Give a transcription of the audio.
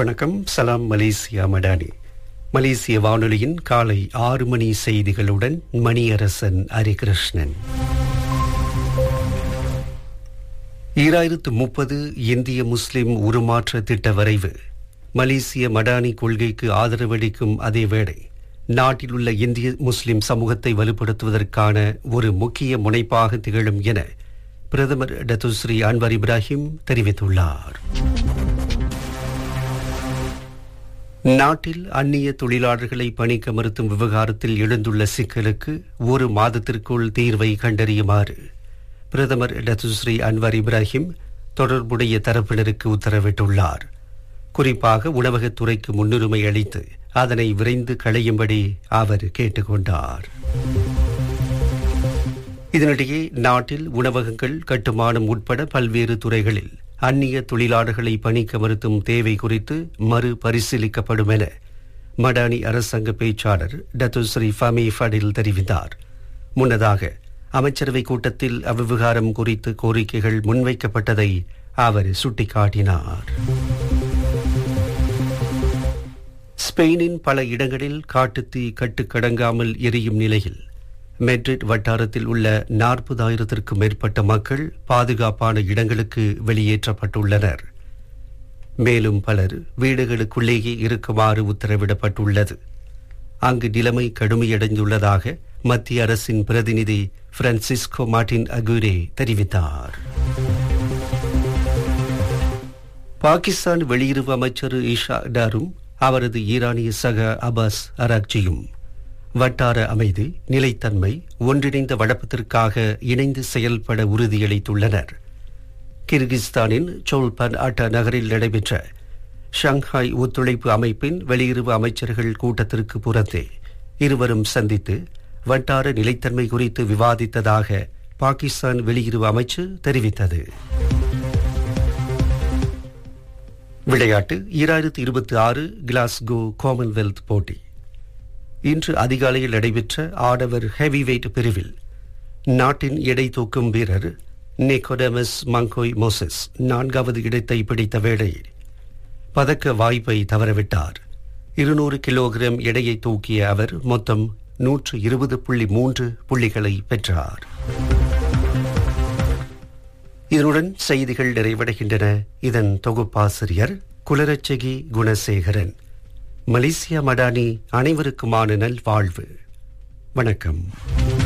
வணக்கம் சலாம் மலேசியா மடானி மலேசிய வானொலியின் காலை ஆறு மணி செய்திகளுடன் மணியரசன் ஹரிகிருஷ்ணன் ஈராயிரத்து முப்பது இந்திய முஸ்லிம் உருமாற்ற திட்ட வரைவு மலேசிய மடானி கொள்கைக்கு ஆதரவளிக்கும் அதேவேளை நாட்டில் உள்ள இந்திய முஸ்லிம் சமூகத்தை வலுப்படுத்துவதற்கான ஒரு முக்கிய முனைப்பாக திகழும் என பிரதமர் டத்துஸ்ரீ அன்வர் இப்ராஹிம் தெரிவித்துள்ளார் நாட்டில் அந்நிய தொழிலாளர்களை பணிக்க மறுத்தும் விவகாரத்தில் எழுந்துள்ள சிக்கலுக்கு ஒரு மாதத்திற்குள் தீர்வை கண்டறியுமாறு பிரதமர் டத்துஸ்ரீ அன்வர் இப்ராஹிம் தொடர்புடைய தரப்பினருக்கு உத்தரவிட்டுள்ளார் குறிப்பாக உணவகத்துறைக்கு முன்னுரிமை அளித்து அதனை விரைந்து களையும்படி அவர் கேட்டுக்கொண்டார் இதனிடையே நாட்டில் உணவகங்கள் கட்டுமானம் உட்பட பல்வேறு துறைகளில் அந்நிய தொழிலாளர்களை பணிக்க மறுத்தும் தேவை குறித்து மறு பரிசீலிக்கப்படும் என மடானி அரசாங்க பேச்சாளர் டத்துஸ்ரீ ஃபமி ஃபடில் தெரிவித்தார் முன்னதாக அமைச்சரவை கூட்டத்தில் அவ்விவகாரம் குறித்து கோரிக்கைகள் முன்வைக்கப்பட்டதை அவர் சுட்டிக்காட்டினார் ஸ்பெயினின் பல இடங்களில் காட்டுத்தீ கட்டுக்கடங்காமல் எரியும் நிலையில் மெட்ரிட் வட்டாரத்தில் உள்ள நாற்பதாயிரத்திற்கும் மேற்பட்ட மக்கள் பாதுகாப்பான இடங்களுக்கு வெளியேற்றப்பட்டுள்ளனர் மேலும் பலர் வீடுகளுக்குள்ளேயே இருக்குமாறு உத்தரவிடப்பட்டுள்ளது அங்கு நிலைமை கடுமையடைந்துள்ளதாக மத்திய அரசின் பிரதிநிதி பிரான்சிஸ்கோ மார்டின் அகுரே தெரிவித்தார் பாகிஸ்தான் வெளியுறவு அமைச்சர் ஈஷா டாரும் அவரது ஈரானிய சக அபாஸ் அராக்ஜியும் வட்டார அமைதி நிலைத்தன்மை ஒன்றிணைந்த வளப்பத்திற்காக இணைந்து செயல்பட உறுதியளித்துள்ளனர் கிர்கிஸ்தானின் சோல்பன் அட்டா நகரில் நடைபெற்ற ஷங்காய் ஒத்துழைப்பு அமைப்பின் வெளியுறவு அமைச்சர்கள் கூட்டத்திற்கு புறத்தே இருவரும் சந்தித்து வட்டார நிலைத்தன்மை குறித்து விவாதித்ததாக பாகிஸ்தான் வெளியுறவு அமைச்சு தெரிவித்தது விளையாட்டு ஈராயிரத்து இருபத்தி ஆறு கிளாஸ்கோ காமன்வெல்த் போட்டி இன்று அதிகாலையில் நடைபெற்ற ஆடவர் ஹெவி வெயிட் பிரிவில் நாட்டின் எடை தூக்கும் வீரர் நிக்கோடமஸ் மங்கோய் மோசஸ் நான்காவது இடத்தை பிடித்த வேளையில் பதக்க வாய்ப்பை தவறவிட்டார் இருநூறு கிலோகிராம் எடையை தூக்கிய அவர் மொத்தம் நூற்று இருபது புள்ளி மூன்று புள்ளிகளை பெற்றார் இதனுடன் செய்திகள் நிறைவடைகின்றன இதன் தொகுப்பாசிரியர் குலரட்சகி குணசேகரன் மலேசியா மடானி அனைவருக்குமான நல்வாழ்வு வணக்கம்